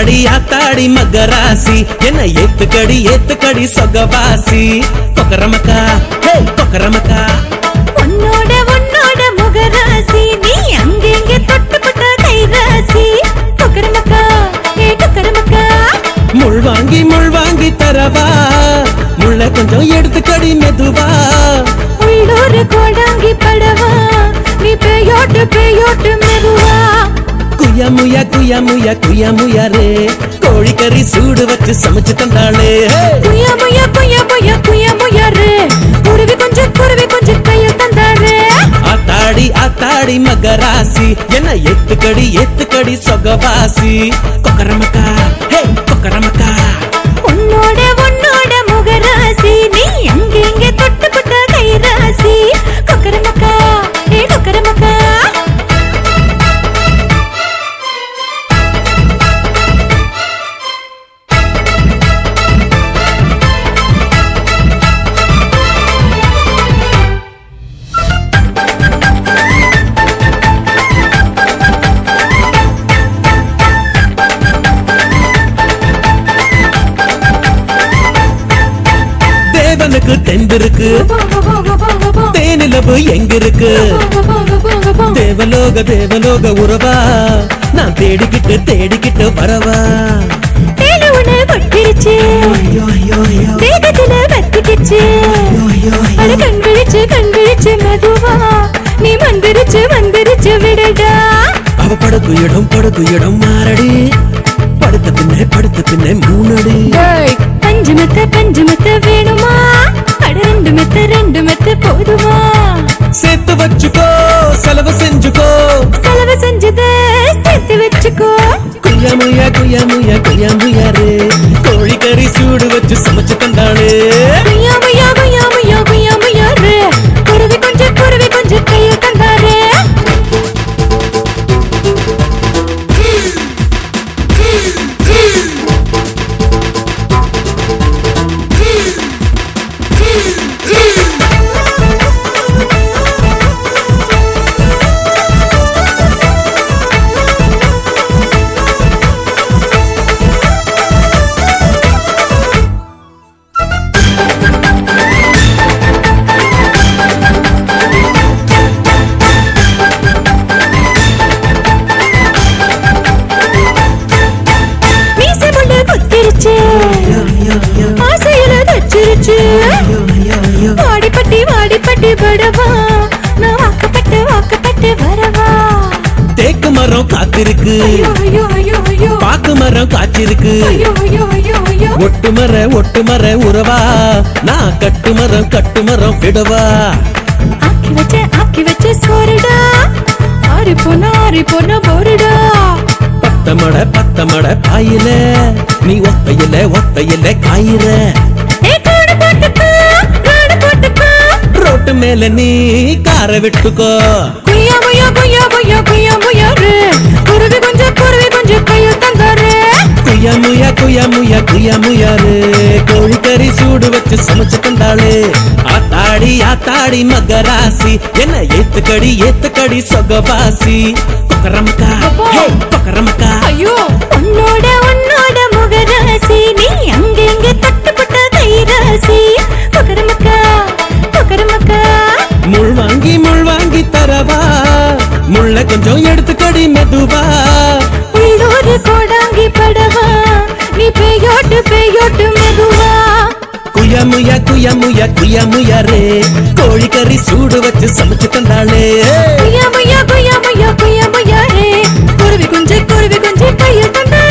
ஆத்தாடி ஆத்தாடி மகராசி என்ன ஏத்துக்கடி ஏத்துக்கடி சொகவாசி கொக்கரமக்கா ஹே கொக்கரமக்கா உன்னோட உன்னோட முகராசி நீ அங்கெங்க தொட்டுப்பட்ட கைராசி கொக்கரமக்கா ஏ கொக்கரமக்கா முள் வாங்கி முள் வாங்கி தரவா முள்ள கொஞ்சம் எடுத்துக்கடி மெதுவா உள்ளூர் கோடாங்கி படவா நீ பேயோட்டு பேயோட்டு மெதுவா குயமுய குயமுய குயமுய ரே கோழிக்கறி சூடு வச்சு சமைச்சு தந்தாளே ஹே! குய முய குய முய குய முயரு குருவி கொஞ்சம் குருவி கொஞ்சம் கையில் தந்தாரு ஆத்தாடி ஆத்தாடி மகராசி என்ன எத்துக்கடி எத்துக்கடி சொகவாசி கொக்கரமக்கா ஹே கொக்கரமக்கா உன்னோட உன்னோட முகராசி நீ அங்கெங்க தொட்டுப்பட்ட கைராசி கொக்கரமக்கா ஏ கொக்கரமக்கா தேவனுக்கு தெந்திருக்கு தேனிலவு எங்க இருக்கு தேவலோக தேவலோக உறவா நான் தேடிக்கிட்டு தேடிக்கிட்டு வரவா தேடு உன்னை கொட்டிருச்சு ஐயோ, ஐயோ, ஐயோ, தேகத்துல வத்திக்கிச்சு ஐயோ, ஐயோ, அட ஐயோ. கண் விழிச்சு கண் விழிச்சு மெதுவா நீ மந்திரிச்சு மந்திரிச்சு விடடா அவ படுக்கு இடம் படுக்கு இடம் மாறடி படுத்த பின்னே படுத்த பின்னே மூணடி பஞ்சு மெத்த பஞ்சு மெத்த வேணுமா அட ரெண்டு மெத்த ரெண்டு மெத்த போதுமா சேர்த்து வச்சுக்கோ செலவு செஞ்சுக்கோ செலவு செஞ்சத சேர்த்து வச்சுக்கோ குயமுய குயமுய குயமுயாரு கோழிக்கறி சூடு வச்சு சமைச்சு தந்தாளே குய்யா முய்யா குய்யா முய்யா குய்யா முய்யாரு குருவி கொஞ்சம் குருவி கொஞ்சம் கையில் தந்தாரு மீசை முள்ளு குத்திருச்சு ஆசையில தச்சிருச்சு வாடிப்பட்டி வாடிப்பட்டி படவா நான் வாக்கப்பட்டு வாக்கப்பட்டு வரவா தேக்கு மரம் காத்திருக்கு ஐயோ ஐயோ ஐயோ ஐயோ பாக்கு மரம் காய்ச்சிருக்கு ஐயோ ஐயோ ஐயோ ஐயோ ஒட்டு மர ஒட்டு மர உறவா நான் கட்டு மரம் கட்டு மரம் விடவா ஆக்கி வச்ச ஆக்கி வச்ச சோறுடா ஆறி போன ஆறி போன போருடா பத்த மட பத்த மட பாயில நீ ஒத்தையில ஒத்தையில காயிற ஏ காடு போட்டுக்கோ காடு போட்டுக்கோ ரோட்டு மேல நீ கார விட்டுக்கோ குய்யா முய்யா குய்யா முய்யா குய்யா முய்யாரு குருவி கொஞ்சம் குருவி கொஞ்சம் கையில் தந்தாரு குயமுய குயமுய குயமுயாரு கோழிக்கறி சூடு வச்சு சமைச்சு தந்தாளே ஆத்தாடி ஆத்தாடி மகராசி என்ன ஏத்துக்கடி ஏத்துக்கடி சொகவாசி கொக்கரமக்கா ஹே கொக்கரமக்கா ஐயோ உன்னோட உன்னோட முகராசி நீ அங்கெங்க தட்டுப்பட்ட கைராசி கொக்கரமக்கா கொக்கரமக்கா முள் வாங்கி முள் வாங்கி தரவா முள்ள கொஞ்சம் எடுத்துக்கடி மெதுவா உள்ளூர் கோடாங்கி படவா நீ பேயோட்டு பேயோட்டு மெதுவா குயமுய குயமுய குயமுயரே கோழிக்கறி சூடு வச்சு சமைச்சு தந்தாளே குய்யா முய்யா குய்யா முய்யா குய்யா முய்யாரே குருவி குஞ்சு குருவி குஞ்சு கையில் தந்தாரு